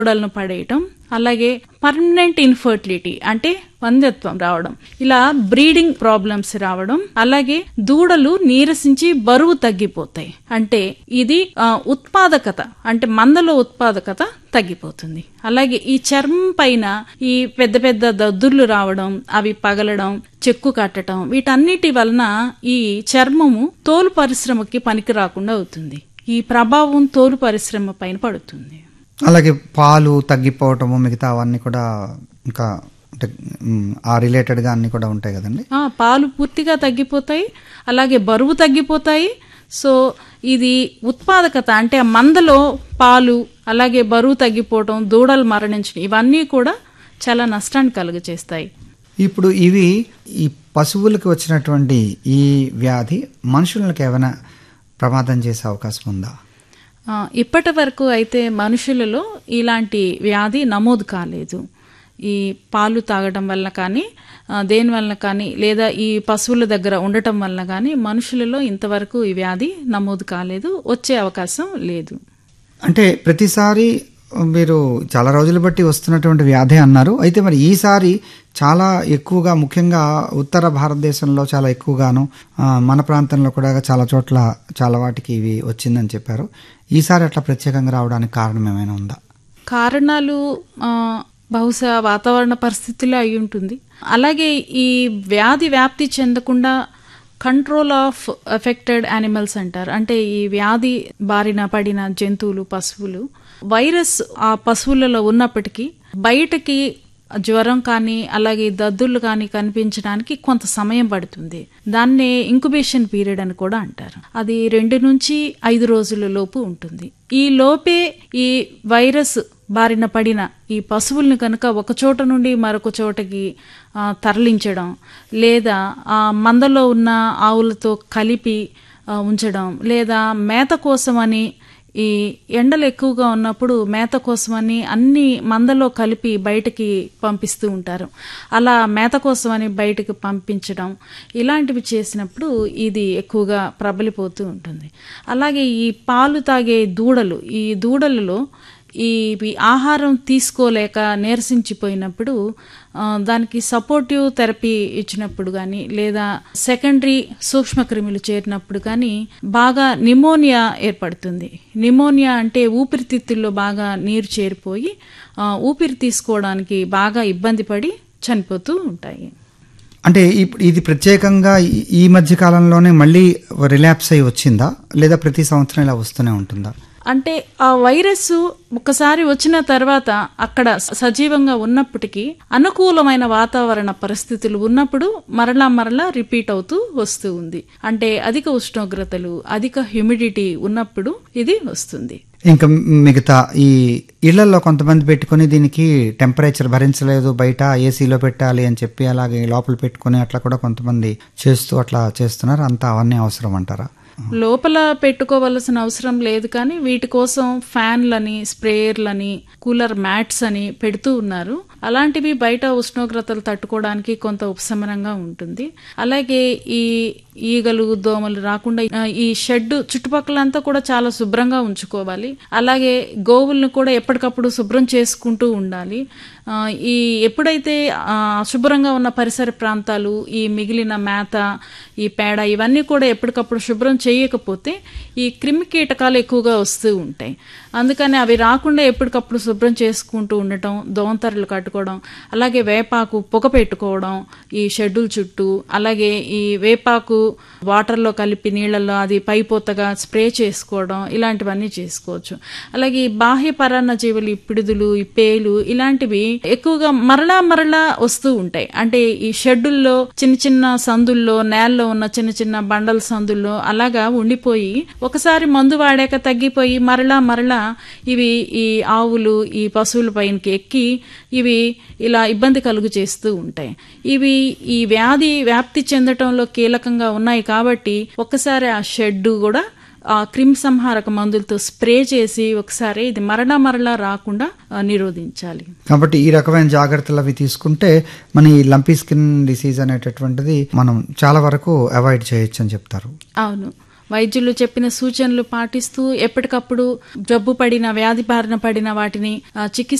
దూడలను పడేయటం అలాగే permanent infertility అంటే వంధ్యత్వం రావడం ఇలా బ్రీడింగ్ ప్రాబ్లమ్స్ రావడం అలాగే దూడలు నీరసించి బరువు తగ్గిపోతాయి అంటే ఇది ఆ, ఉత్పాదకత అంటే మందలో ఉత్పాదకత తగ్గిపోతుంది అలాగే ఈ చర్మం పైన ఈ పెద్ద పెద్ద దద్దుర్లు రావడం అవి పగలడం చెక్కు కట్టడం వీటన్నిటి వలన ఈ చర్మము తోలు పరిశ్రమకి పనికి రాకుండా అవుతుంది ఈ ప్రభావం తోలు పరిశ్రమ పైన పడుతుంది అలాగే పాలు తగ్గిపోవటము మిగతా అవన్నీ కూడా ఇంకా అంటే మ్, ఆ రిలేటెడ్గా అన్ని కూడా ఉంటాయి కదండి ఆ, పాలు పూర్తిగా తగ్గిపోతాయి అలాగే బరువు తగ్గిపోతాయి సో ఇది ఉత్పాదకత అంటే ఆ మందలో పాలు అలాగే బరువు తగ్గిపోవటం దూడలు మరణించడం ఇవన్నీ కూడా చాలా నష్టాన్ని కలుగజేస్తాయి ఇప్పుడు ఇవి ఈ పశువులకు వచ్చినటువంటి ఈ వ్యాధి మనుషులకు ఏమైనా ప్రమాదం చేసే అవకాశం ఉందా ఆ, ఇప్పటి వరకు అయితే మనుషులలో ఇలాంటి వ్యాధి నమోదు కాలేదు ఈ పాలు తాగడం వల్ల కానీ ఆ, దేని వల్ల కానీ లేదా ఈ పశువుల దగ్గర ఉండటం వల్ల కానీ మనుషులలో ఇంతవరకు ఈ వ్యాధి నమోదు కాలేదు వచ్చే అవకాశం లేదు అంటే ప్రతిసారి మీరు చాలా రోజులు బట్టి వస్తున్నటువంటి వ్యాధి అన్నారు అయితే మరి ఈసారి చాలా ఎక్కువగా ముఖ్యంగా ఉత్తర భారతదేశంలో చాలా ఎక్కువగాను ఆ, మన ప్రాంతంలో కూడా చాలా చోట్ల చాలా వాటికి ఇవి వచ్చిందని చెప్పారు ఈసారి అట్లా ప్రత్యేకంగా రావడానికి కారణం ఏమైనా ఉందా కారణాలు ఆ, బహుశా వాతావరణ పరిస్థితులే అయి ఉంటుంది అలాగే ఈ వ్యాధి వ్యాప్తి చెందకుండా కంట్రోల్ ఆఫ్ ఎఫెక్టెడ్ యానిమల్స్ అంటారు అంటే ఈ వ్యాధి బారిన పడిన జంతువులు పశువులు వైరస్ ఆ పశువులలో ఉన్నప్పటికీ బయటకి జ్వరం కానీ అలాగే దద్దుర్లు కానీ కనిపించడానికి కొంత సమయం పడుతుంది దాన్నే ఇంకుబేషన్ పీరియడ్ అని కూడా అంటారు అది రెండు నుంచి ఐదు రోజుల లోపు ఉంటుంది ఈ లోపే ఈ వైరస్ బారిన పడిన ఈ పశువుల్ని కనుక ఒక చోట నుండి మరొక చోటకి ఆ, తరలించడం లేదా ఆ మందలో ఉన్న ఆవులతో కలిపి ఆ, ఉంచడం లేదా మేత కోసమని ఈ ఎండలు ఎక్కువగా ఉన్నప్పుడు మేత కోసమని అన్ని మందలో కలిపి బయటకి పంపిస్తూ ఉంటారు అలా మేత కోసమని బయటకు పంపించడం ఇలాంటివి చేసినప్పుడు ఇది ఎక్కువగా ప్రబలిపోతూ ఉంటుంది అలాగే ఈ పాలు తాగే దూడలు ఈ దూడలలో ఈ ఇవి ఆహారం తీసుకోలేక నీరసించిపోయినప్పుడు ఆ, దానికి సపోర్టివ్ థెరపీ ఇచ్చినప్పుడు కానీ లేదా సెకండరీ సూక్ష్మక్రిములు చేరినప్పుడు కానీ బాగా నిమోనియా ఏర్పడుతుంది నిమోనియా అంటే ఊపిరితిత్తుల్లో బాగా నీరు చేరిపోయి ఆ, ఊపిరి తీసుకోవడానికి బాగా ఇబ్బంది పడి చనిపోతూ ఉంటాయి అంటే ఇప్పుడు ఇది ప్రత్యేకంగా ఈ- ఈ మధ్య కాలంలోనే మళ్ళీ రిలాప్స్ అయి వచ్చిందా లేదా ప్రతి సంవత్సరం ఇలా వస్తూనే ఉంటుందా అంటే ఆ వైరస్ ఒకసారి వచ్చిన తర్వాత అక్కడ సజీవంగా ఉన్నప్పటికీ అనుకూలమైన వాతావరణ పరిస్థితులు ఉన్నప్పుడు మరలా మరలా రిపీట్ అవుతూ వస్తూ ఉంది అంటే అధిక ఉష్ణోగ్రతలు అధిక హ్యూమిడిటీ ఉన్నప్పుడు ఇది వస్తుంది ఇంకా మిగతా ఈ ఇళ్లలో కొంతమంది పెట్టుకుని దీనికి టెంపరేచర్ భరించలేదు బయట ఏసీలో పెట్టాలి అని చెప్పి అలాగే లోపల పెట్టుకుని అట్లా కూడా కొంతమంది చేస్తూ అట్లా చేస్తున్నారు అంతా అవన్నీ అవసరం అంటారా లోపల పెట్టుకోవలసిన అవసరం లేదు కానీ వీటి కోసం ఫ్యాన్లని స్ప్రేయర్లని కూలర్ మ్యాట్స్ అని పెడుతూ ఉన్నారు అలాంటివి బయట ఉష్ణోగ్రతలు తట్టుకోవడానికి కొంత ఉపశమనంగా ఉంటుంది అలాగే ఈ ఈగలు దోమలు రాకుండా ఆ, ఈ షెడ్ చుట్టుపక్కలంతా కూడా చాలా శుభ్రంగా ఉంచుకోవాలి అలాగే గోవులను కూడా ఎప్పటికప్పుడు శుభ్రం చేసుకుంటూ ఉండాలి ఆ, ఈ ఎప్పుడైతే ఆ, అశుభ్రంగా ఉన్న పరిసర ప్రాంతాలు ఈ మిగిలిన మేత ఈ పేడ ఇవన్నీ కూడా ఎప్పటికప్పుడు శుభ్రం చేయకపోతే ఈ క్రిమి కీటకాలు ఎక్కువగా వస్తూ ఉంటాయి అందుకని అవి రాకుండా ఎప్పటికప్పుడు శుభ్రం చేసుకుంటూ ఉండటం దోంతరలు కట్టుకోవడం అలాగే వేపాకు పొగ పెట్టుకోవడం ఈ షెడ్యూల్ చుట్టూ అలాగే ఈ వేపాకు వాటర్లో కలిపి నీళ్ళల్లో అది పైపోతగా స్ప్రే చేసుకోవడం ఇలాంటివన్నీ చేసుకోవచ్చు అలాగే ఈ బాహ్య పరాన్న జీవులు ఈ పిడుదులు ఈ పేలు ఇలాంటివి ఎక్కువగా మరలా మరలా వస్తూ ఉంటాయి అంటే ఈ షెడ్యూల్లో చిన్న చిన్న సందుల్లో నేలలో ఉన్న చిన్న చిన్న బండల సందుల్లో అలాగా ఉండిపోయి ఒకసారి మందు వాడాక తగ్గిపోయి మరలా మరలా ఇవి ఈ ఆవులు ఈ పశువుల పైనకి ఎక్కి ఇవి ఇలా ఇబ్బంది కలుగు చేస్తూ ఉంటాయి ఇవి ఈ వ్యాధి వ్యాప్తి చెందటంలో కీలకంగా ఉన్నాయి కాబట్టి ఒకసారి ఆ షెడ్ కూడా ఆ క్రిమి సంహారక మందులతో స్ప్రే చేసి ఒకసారి ఇది మరణ మరలా రాకుండా ఆ, నిరోధించాలి కాబట్టి ఈ రకమైన జాగ్రత్తలు అవి తీసుకుంటే మన ఈ లంపీ స్కిన్ డిసీజ్ అనేటటువంటిది మనం చాలా వరకు అవాయిడ్ చేయొచ్చు అని చెప్తారు అవును వైద్యులు చెప్పిన సూచనలు పాటిస్తూ ఎప్పటికప్పుడు జబ్బు పడిన వ్యాధి బారిన పడిన వాటిని ఆ, చికిత్స